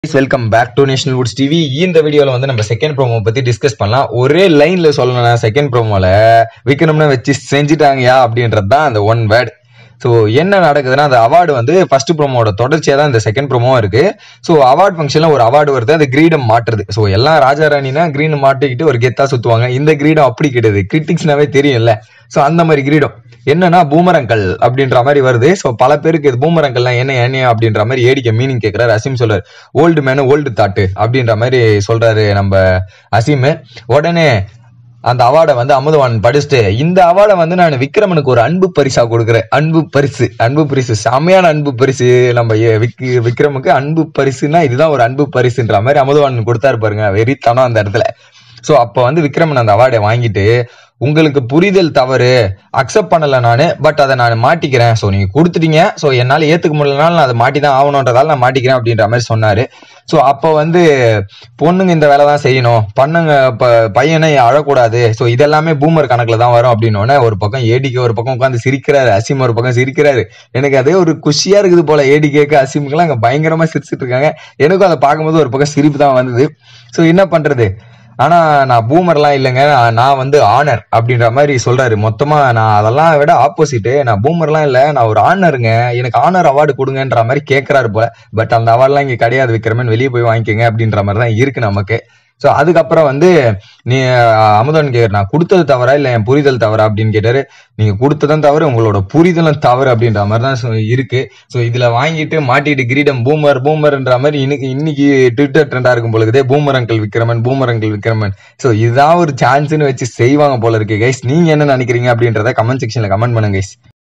welcome back to National Woods TV இந்த வீடியோல வந்து நம்ம செகண்ட் ப்ரோமோ பத்தி டிஸ்கஸ் பண்ணலாம் ஒரே லைன்ல சொல்லணும் செகண்ட் ப்ரோமோல விக்ரம்னு வச்சு செஞ்சுட்டாங்கயா அப்படின்றது தான் அந்த ஒன் வேர்ட் ஸோ என்ன நடக்குதுன்னா அந்த அவார்டு வந்து ஃபர்ஸ்ட் ப்ரோமோட தொடர்ச்சியாக தான் இந்த செகண்ட் ப்ரோமோ இருக்கு ஸோ அவார்ட் ஃபங்க்ஷன்ல ஒரு அவார்டு வருது அந்த கிரீடம் மாட்டுறது ஸோ எல்லாம் ராஜா ராணினா கிரீன் மாட்டிக்கிட்டு ஒரு கெத்தா சுத்துவாங்க இந்த கிரீடம் அப்படி கிடையாது கிரிட்டிக்ஸ்னாவே தெரியும்ல ஸோ அந்த மாதிரி கிரீடம் என்னன்னா பூமரங்கல் அப்படின்ற மாதிரி வருது ஸோ பல பேருக்கு இது பூமரங்கல்லாம் என்ன என்ன அப்படின்ற மாதிரி ஏடிக்க மீனிங் கேட்கிறாரு அசீம் சொல்றாரு ஓல்டு மேனு ஓல்டு தாட்டு அப்படின்ற மாதிரி சொல்றாரு நம்ம அசீம் உடனே அந்த அவார்டை வந்து அமுதவான் படிச்சுட்டு இந்த அவார்டை வந்து நான் விக்ரமனுக்கு ஒரு அன்பு பரிசா கொடுக்குறேன் அன்பு பரிசு அன்பு பரிசு செமையான அன்பு பரிசு நம்ம ஏ- விக்- விக்ரமுக்கு அன்பு பரிசுனா இதுதான் ஒரு அன்பு பரிசுன்ற மாதிரி அமுதவான் கொடுத்தாரு பாருங்க வெறித்தனம் அந்த இடத்துல சோ அப்ப வந்து விக்ரமன் அந்த அவார்டை வாங்கிட்டு உங்களுக்கு புரிதல் தவறு அக்செப்ட் பண்ணல நானு பட் அதை நான் மாட்டிக்கிறேன் ஸோ நீங்க கொடுத்துட்டீங்க ஸோ என்னால ஏத்துக்க முடியலனாலும் நான் அதை மாட்டி தான் ஆகணுன்றதால நான் மாட்டிக்கிறேன் அப்படின்ற மாதிரி சொன்னாரு ஸோ அப்போ வந்து பொண்ணுங்க இந்த வேலை தான் செய்யணும் பண்ணுங்க ப- பையனை அழக்கூடாது ஸோ இதெல்லாமே பூமர் கணக்குல தான் வரும் அப்படின்னோடனே ஒரு பக்கம் ஏடிக்கு ஒரு பக்கம் உட்காந்து சிரிக்கிறாரு அசீம் ஒரு பக்கம் சிரிக்கிறாரு எனக்கு அதே ஒரு குஷியா இருக்குது போல ஏடிகேக்கு அசீமுக்கெல்லாம் அங்க பயங்கரமா சிரிச்சிட்டு இருக்காங்க எனக்கும் அதை பார்க்கும்போது ஒரு பக்கம் சிரிப்பு தான் வந்தது ஸோ என்ன பண்றது ஆனா நான் பூமர்லாம் இல்லைங்க நான் நான் வந்து ஆனர் அப்படின்ற மாதிரி சொல்றாரு மொத்தமா நான் அதெல்லாம் விட ஆப்போசிட் நான் பூமர்லாம் இல்ல நான் ஒரு ஆனருங்க எனக்கு ஆனர் அவார்டு கொடுங்கன்ற மாதிரி கேட்கறாரு போல பட் அந்த அவார்ட்லாம் இங்க கிடையாது விக்ரமன் வெளியே போய் வாங்கிக்கோங்க அப்படின்ற மாதிரி தான் இருக்கு நமக்கு ஸோ அதுக்கப்புறம் வந்து நீ அஹ், அமுதன் கேர் நான் கொடுத்தது தவறா இல்ல என் புரிதல் தவறா அப்படின்னு கேட்டாரு நீங்க கொடுத்ததும் தவறு உங்களோட புரிதலும் தவறு அப்படின்ற மாதிரி தான் சொ- இருக்கு ஸோ இதுல வாங்கிட்டு மாட்டிட்டு கிரீடம் பூமர் பூமர்ன்ற மாதிரி இன்னைக்கு இன்னைக்கு ட்விட்டர் ட்ரெண்டா இருக்கும் பொழுதே boomer uncle Vikraman boomer uncle Vikraman so இதுதான் ஒரு சான்ஸ்னு வச்சு செய்வாங்க போல இருக்கு கைஸ் நீங்க என்ன நினைக்கிறீங்க அப்படின்றத கமெண்ட் செக்ஷன்ல கமெண்ட் பண்ணுங்க கைஸ்